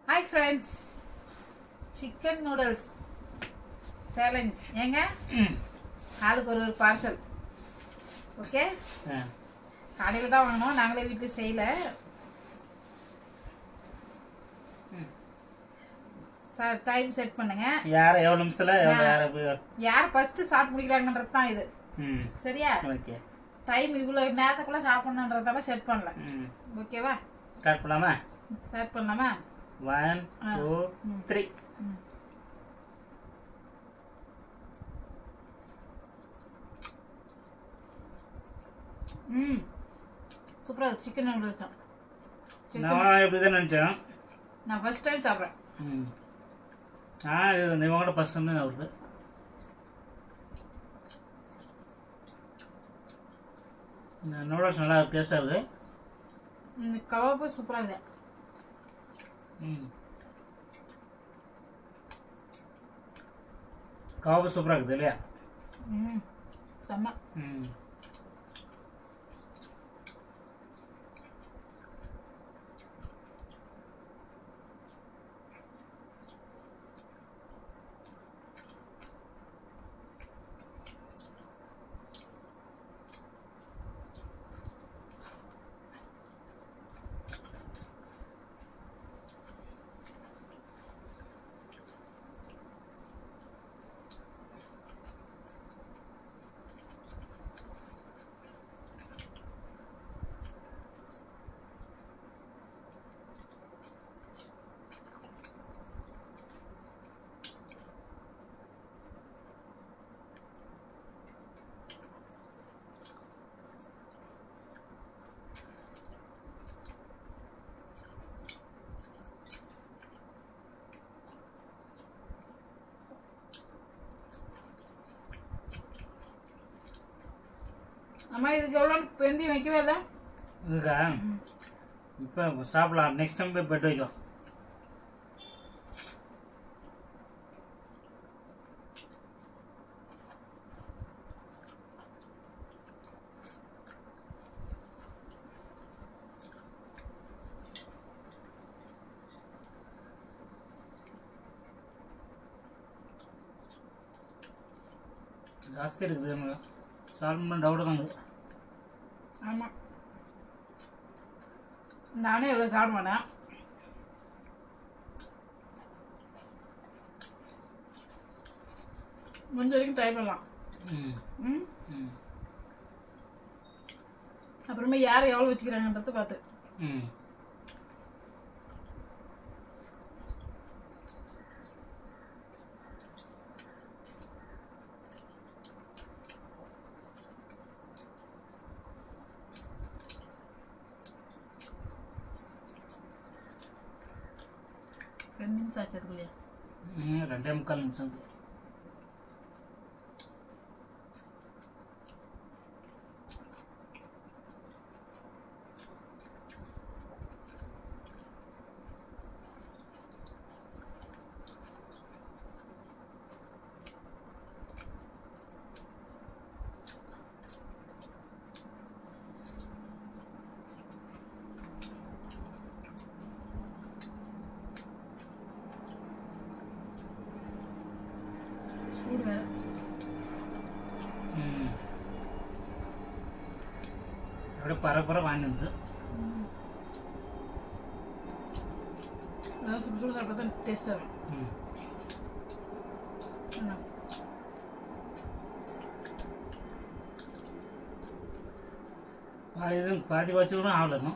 Hi friends chicken noodles challenge ஏங்க ஆளுக்கு ஒரு ஒரு பார்சல் ஓகே ஆ கடையில் தான் வாங்கினோம் நாங்களே வீட்டில் செய்யல சார் டைம் செட் பண்ணுங்க யார் எவ்வளோ நிமிஷத்தில் எவ்வளோ யாரை போய் யார் ஃபர்ஸ்ட் சாப்பிட்டு முடிக்கிறாங்கன்றது தான் இது ம் சரியா ஓகே டைம் இவ்வளோ நேரத்துக்குள்ள சாப்பிடணுன்றதெல்லாம் செட் பண்ணல ம் ஓகேவா ஸ்டார்ட் பண்ணலாமா ஸ்டார்ட் பண்ணலாமா one ah. Two hmm. Three hmm சூப்பராக சிக்கன் நூடுல்ஸ் தான் சிக்கன் நான் எப்படி தான் நினச்சேன் நான் ஃபர்ஸ்ட் டைம் சாப்பிட்றேன் ம் ஆ இது வந்து இவங்க கூட ஃபஸ்ட் வந்து வருது இந்த நூடுல்ஸ் நல்லா டேஸ்ட்டாக இருக்குது இந்த கவாப்பு சூப்பராக ಇದೆ ம் கவாபு சூப்பராக இருக்குது இல்லையா ம் செம்ம ம் அம்மா இதுக்கு எவ்வளோ வெந்தயம் வைக்கவே இல்லை இதுக்கா இப்போ சாப்பிடலாம் நெக்ஸ்ட் டைம் போய் பெட் வைக்கும் ஜாஸ்தி இருக்குது நமக்கு சால்வ் பண்ண டவுட் தான் இருக்குது ஆமாம் நானே எவ்வளோ சாப்பிட மாட்டேன் முடிஞ்ச வரைக்கும் ட்ரை பண்ணலாம் ம் ம் ம் அப்புறமே யார் எவ்வளோ வச்சுக்கிறாங்கன்றத பார்த்து ம் ரெண்டு நிமிஷம் ஆச்சு அதுக்குள்ளேயே ம் ரெண்டே முக்கால் நிமிஷம் இருக்கு. சூடு வேறு ம் அப்படியே பரபர வாங்கி வந்து அதாவது சுடு சுடு சாப்பிட்டா தான் டேஸ்ட்டாக இருக்கும் ம் என்ன? பாதி இது பாதி வச்சு கூட ஆகலாம்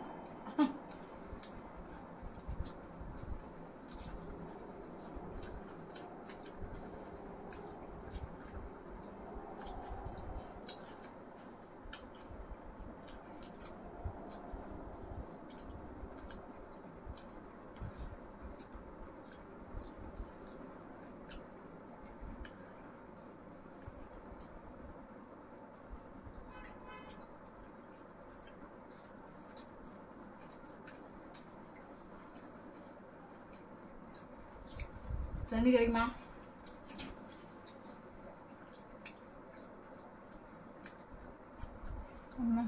தண்ணி கிடைக்குமா ஆமா.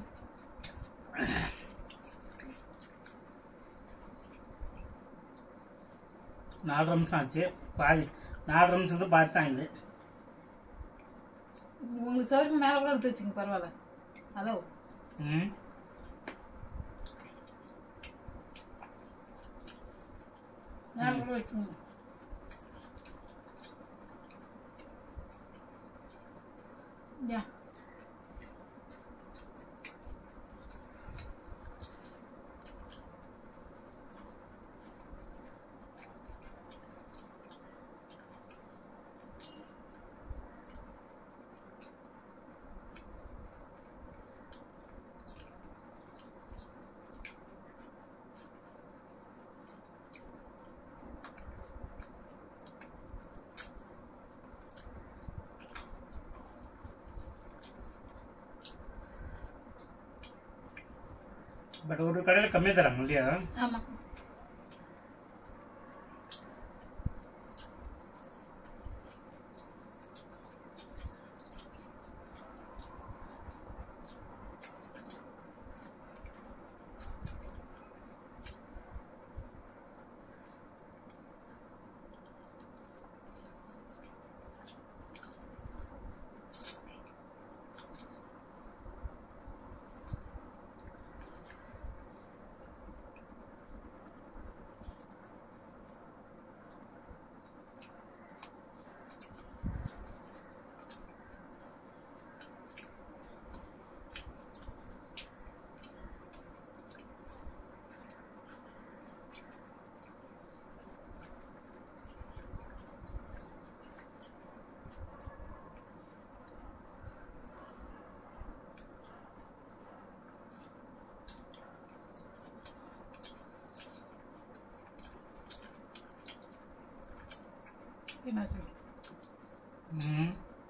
நாலரை நிமிஷம் ஆச்சு பாதி நாலரை நிமிஷத்துக்கு பார்த்து தான் இது உங்களுக்கு சௌரியமாக மேலே கூட எடுத்து வச்சுங்க பரவாயில்ல அதோ ம் மேலே கூட வச்சுக்கோங்க யா பட் ஒரு கடையில் கம்மியாக தராங்க இல்லையா ஆமாம் என்னாச்சு ம்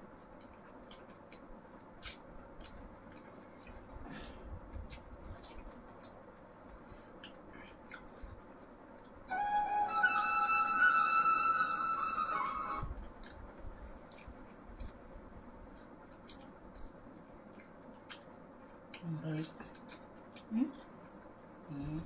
Right. ம் ம்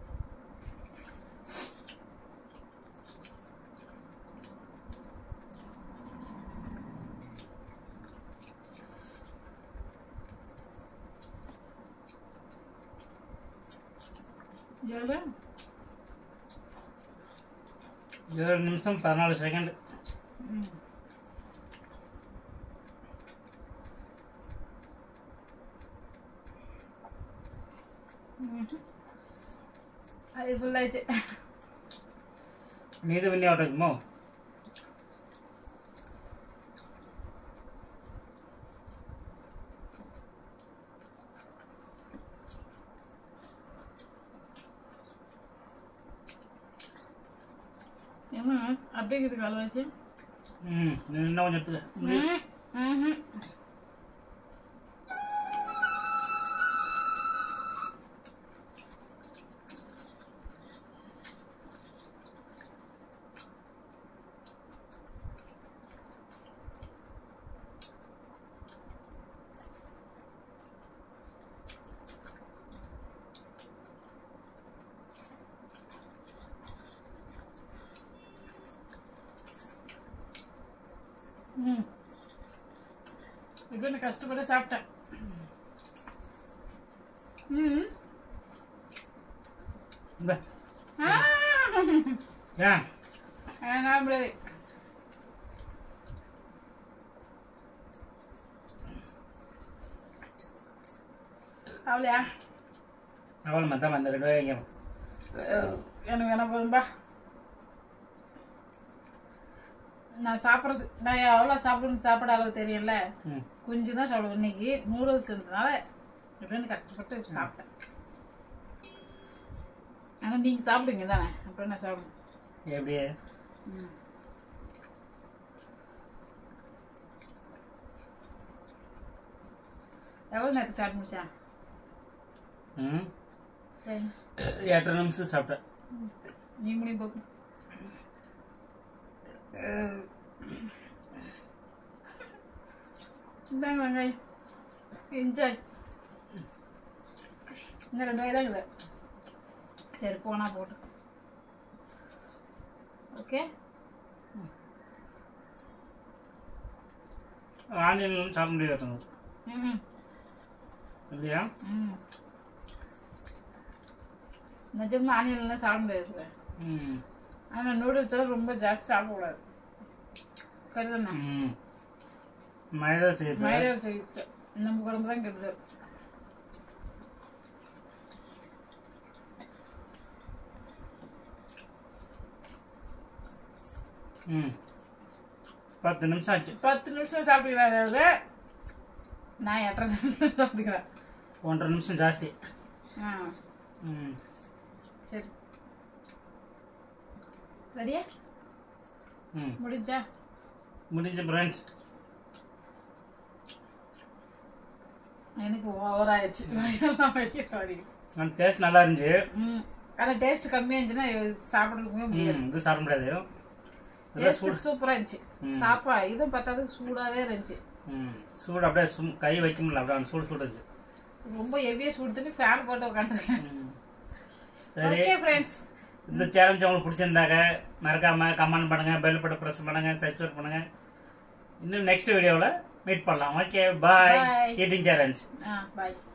ஏழு ஏழு நிமிஷம் பதினாலு செகண்ட் ம் ம்ஹும். அது ஃபுல்லாயிடுச்சு நீது பண்ணி அவுட் இருக்குமோ என்ன அப்படியே இருக்குது கால்வாசி ம் நீ இன்னும் கொஞ்சம் எடுத்துக்க ம் ம்ஹும். ம் இப்போ நான் கஷ்டப்பட்டு சாப்பிட்டேன் ம் இந்த ஆ ஏன் நான் முடியாது அவளையா அவள் மத்தான் அந்த ரெண்டு வாங்க எனக்கு வேணா போதும்பா நான் சாப்பிட்ற நான் எவ்வளோ சாப்பிடணும் சாப்பிட அளவு தெரியும்ல ம் கொஞ்சம் தான் சாப்பிடுவேன் இன்னைக்கு நூடுல்ஸ்ன்றதுனால எப்படின்னு கஷ்டப்பட்டு சாப்பிட்டேன் ஆனால் நீங்கள் சாப்பிடுங்க தானே அப்புறம் நான் சாப்பிடுங்க எப்படி ம். எவ்வளோ நேரத்துக்கு ஸ்டார்ட் முடிச்சா ம் சரி எட்டரை நிமிஷம் சாப்பிட்டேன் நீ முடி போக்கு இந்தாங்க வெங்காயம் என்ஜாய் இன்னும் ரெண்டு வாய் தான் இருக்குது சரி போனா போட்டு ஓகே ஓகே ஆனியன் சாப்பிட முடியாது ம் இல்லையா ம் நிஜமா ஆனியன்லாம் சாப்பிட முடியாது ம் ஆனால் நூடுல்ஸ்லாம் ரொம்ப ஜாஸ்தி சாப்பிடக்கூடாது கருதுண்ணா ம் மைதா செய்யுது மைதா செய்யுது நம்ம குழம்பு தான் கெடுது ம் பத்து நிமிஷம் ஆச்சு பத்து நிமிஷம் சாப்பிடுவேன் அதாவது நான் எட்டரை நிமிஷம் சாப்பிட்டுக்கிறேன் ஒன்றரை நிமிஷம் ஜாஸ்தி ஆ ம் சரி ரெடியா ம் முடிஞ்சா முடிஞ்ச ஃப்ரெண்ட்ஸ் எனக்கு ஓவர் ஆயிடுச்சு வயிறெல்லாம் வலிக்க வரைக்கும் அந்த டேஸ்ட் நல்லா இருந்துச்சு ம் ஆனால் டேஸ்ட் கம்மியாக இருந்துச்சுன்னா இது சாப்பிடவே முடியாது ம் இது சாப்பிட முடியாது இதெல்லாம் டேஸ்ட் சூப்பராக இருந்துச்சு சாப்பா இதுவும் பத்தாதுக்கு சூடாகவே இருந்துச்சு ம் சூடு அப்படியே சும் கை வைக்க முடியல அப்படியே அந்த சூடு சூடு இருந்துச்சு ரொம்ப ஹெவியாக சூடு தண்ணி ஃபேன் போட்டு உட்காந்துருக்கேன் ம். சரி ஓகே ஃப்ரெண்ட்ஸ் இந்த சேலஞ்ச் உங்களுக்கு பிடிச்சிருந்தாங்க மறக்காம கமெண்ட் பண்ணுங்க பெல் பட்டன் ப்ரெஸ் பண்ணுங்க சப்ஸ்கிரைப் பண்ணுங்க இன்னும் நெக்ஸ்ட் வீடியோவில் மீட் பண்ணலாம் okay bye Bye. Eating challenge ah பாய்